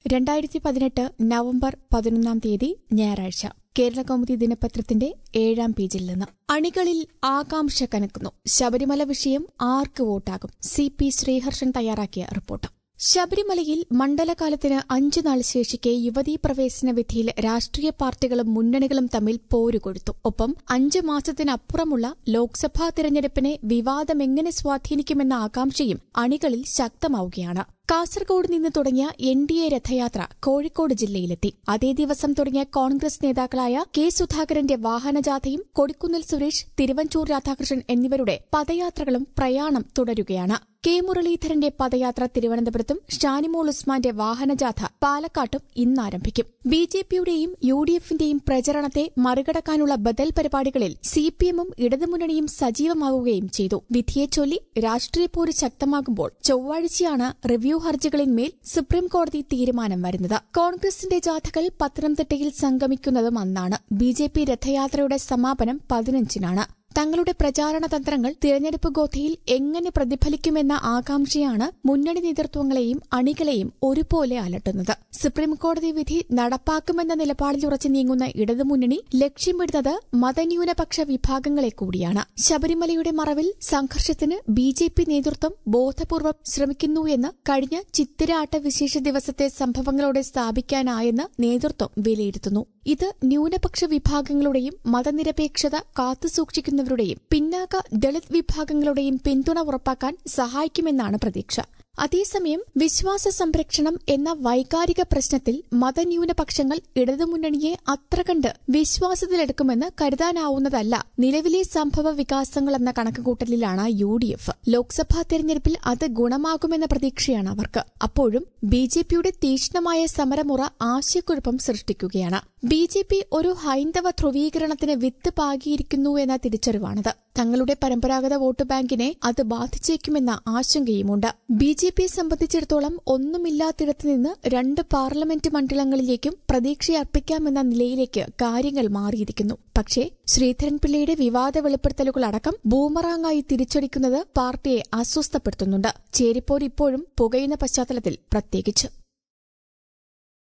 രണ്ടായിരത്തി പതിനെട്ട് നവംബർ പതിനൊന്നാം തീയതി ഞായറാഴ്ച കേരളകൗമുദി ദിനപത്രത്തിന്റെ ഏഴാം പേജിൽ നിന്ന് അണികളിൽ ആകാംക്ഷ കനക്കുന്നു ശബരിമല വിഷയം ആർക്ക് വോട്ടാകും സി പി ശ്രീഹർഷൻ തയ്യാറാക്കിയ റിപ്പോർട്ട് ശബരിമലയിൽ മണ്ഡലകാലത്തിന് അഞ്ചു നാൾ ശേഷിക്കെ യുവതീ പ്രവേശന വിധിയിൽ രാഷ്ട്രീയ പാർട്ടികളും മുന്നണികളും തമ്മിൽ പോരുകൊടുത്തു ഒപ്പം അഞ്ച് മാസത്തിനപ്പുറമുള്ള ലോക്സഭാ തിരഞ്ഞെടുപ്പിനെ വിവാദമെങ്ങനെ സ്വാധീനിക്കുമെന്ന ആകാംക്ഷയും അണികളിൽ ശക്തമാവുകയാണ് കാസർഗോഡ് നിന്ന് തുടങ്ങിയ എൻ ഡി എ രഥയാത്ര കോഴിക്കോട് ജില്ലയിലെത്തി അതേ ദിവസം തുടങ്ങിയ കോൺഗ്രസ് നേതാക്കളായ കെ സുധാകരന്റെ വാഹനജാഥയും കൊടിക്കുന്നിൽ സുരേഷ് തിരുവഞ്ചൂർ രാധാകൃഷ്ണൻ എന്നിവരുടെ പദയാത്രകളും പ്രയാണം തുടരുകയാണ് കെ മുരളീധരന്റെ പദയാത്ര തിരുവനന്തപുരത്തും ഷാനിമോൾ ഉസ്മാന്റെ വാഹനജാഥ പാലക്കാട്ടും ഇന്നാരംഭിക്കും ബി ജെ പിയുടെയും യു ഡി എഫിന്റെയും പ്രചരണത്തെ മറികടക്കാനുള്ള ബദൽ പരിപാടികളിൽ സി പി എമ്മും ഇടതുമുന്നണിയും സജീവമാവുകയും ചെയ്തു വിധിയെച്ചൊല്ലി രാഷ്ട്രീയ പോര് ശക്തമാകുമ്പോൾ ചൊവ്വാഴ്ചയാണ് റിവ്യൂ ഹർജികളിന്മേൽ സുപ്രീംകോടതി തീരുമാനം വരുന്നത് കോൺഗ്രസിന്റെ ജാഥകൾ പത്തനംതിട്ടയിൽ സംഗമിക്കുന്നതും അന്നാണ് ബി ജെ പി രഥയാത്രയുടെ സമാപനം പതിനഞ്ചിനാണ് തങ്ങളുടെ പ്രചാരണ തന്ത്രങ്ങൾ തിരഞ്ഞെടുപ്പ് ഗോധയിൽ എങ്ങനെ പ്രതിഫലിക്കുമെന്ന ആകാംക്ഷയാണ് മുന്നണി നേതൃത്വങ്ങളെയും അണികളെയും ഒരുപോലെ അലട്ടുന്നത് സുപ്രീംകോടതി വിധി നടപ്പാക്കുമെന്ന നിലപാടിൽ ഉറച്ചു നീങ്ങുന്ന ഇടതുമുന്നണി ലക്ഷ്യമിടുന്നത് മതന്യൂനപക്ഷ വിഭാഗങ്ങളെ കൂടിയാണ് ശബരിമലയുടെ മറവിൽ സംഘർഷത്തിന് ബി ജെ പി നേതൃത്വം ബോധപൂർവം ശ്രമിക്കുന്നുവെന്ന് കഴിഞ്ഞ ചിത്തിരാട്ട വിശേഷ ദിവസത്തെ സംഭവങ്ങളോടെ സ്ഥാപിക്കാനായെന്ന് നേതൃത്വം വിലയിരുത്തുന്നു ഇത് ന്യൂനപക്ഷ വിഭാഗങ്ങളുടെയും മതനിരപേക്ഷത കാത്തുസൂക്ഷിക്കുന്നവരുടെയും പിന്നാക്ക ദളിത് വിഭാഗങ്ങളുടെയും പിന്തുണ ഉറപ്പാക്കാൻ സഹായിക്കുമെന്നാണ് പ്രതീക്ഷ അതേസമയം വിശ്വാസ സംരക്ഷണം എന്ന വൈകാരിക പ്രശ്നത്തിൽ മതന്യൂനപക്ഷങ്ങൾ ഇടതുമുന്നണിയെ അത്ര കണ്ട് വിശ്വാസത്തിലെടുക്കുമെന്ന് കരുതാനാവുന്നതല്ല നിലവിലെ സംഭവ വികാസങ്ങളെന്ന കണക്കുകൂട്ടലിലാണ് യു ഡി എഫ് ലോക്സഭാ തെരഞ്ഞെടുപ്പിൽ അത് ഗുണമാകുമെന്ന പ്രതീക്ഷയാണ് അവർക്ക് അപ്പോഴും ബി ജെ പിയുടെ തീക്ഷ്ണമായ സമരമുറ ആശയക്കുഴപ്പം സൃഷ്ടിക്കുകയാണ് ബി ജെ പി ഒരു ഹൈന്ദവ ധ്രുവീകരണത്തിന് വിത്ത് പാകിയിരിക്കുന്നു എന്ന തിരിച്ചറിവാണത് തങ്ങളുടെ പരമ്പരാഗത വോട്ട് ബാങ്കിനെ അത് ബാധിച്ചേക്കുമെന്ന ആശങ്കയുമുണ്ട് ബി ജെ പിയെ സംബന്ധിച്ചിടത്തോളം ഒന്നുമില്ലാത്തിടത്ത് നിന്ന് രണ്ട് പാർലമെന്റ് മണ്ഡലങ്ങളിലേക്കും പ്രതീക്ഷയർപ്പിക്കാമെന്ന നിലയിലേക്ക് കാര്യങ്ങൾ മാറിയിരിക്കുന്നു പക്ഷേ ശ്രീധരൻപിള്ളയുടെ വിവാദ വെളിപ്പെടുത്തലുകളടക്കം ബൂമറാങ്ങായി തിരിച്ചടിക്കുന്നത് പാർട്ടിയെ അസ്വസ്ഥപ്പെടുത്തുന്നുണ്ട് ചേരിപ്പോർ ഇപ്പോഴും പുകയുന്ന പശ്ചാത്തലത്തിൽ പ്രത്യേകിച്ച്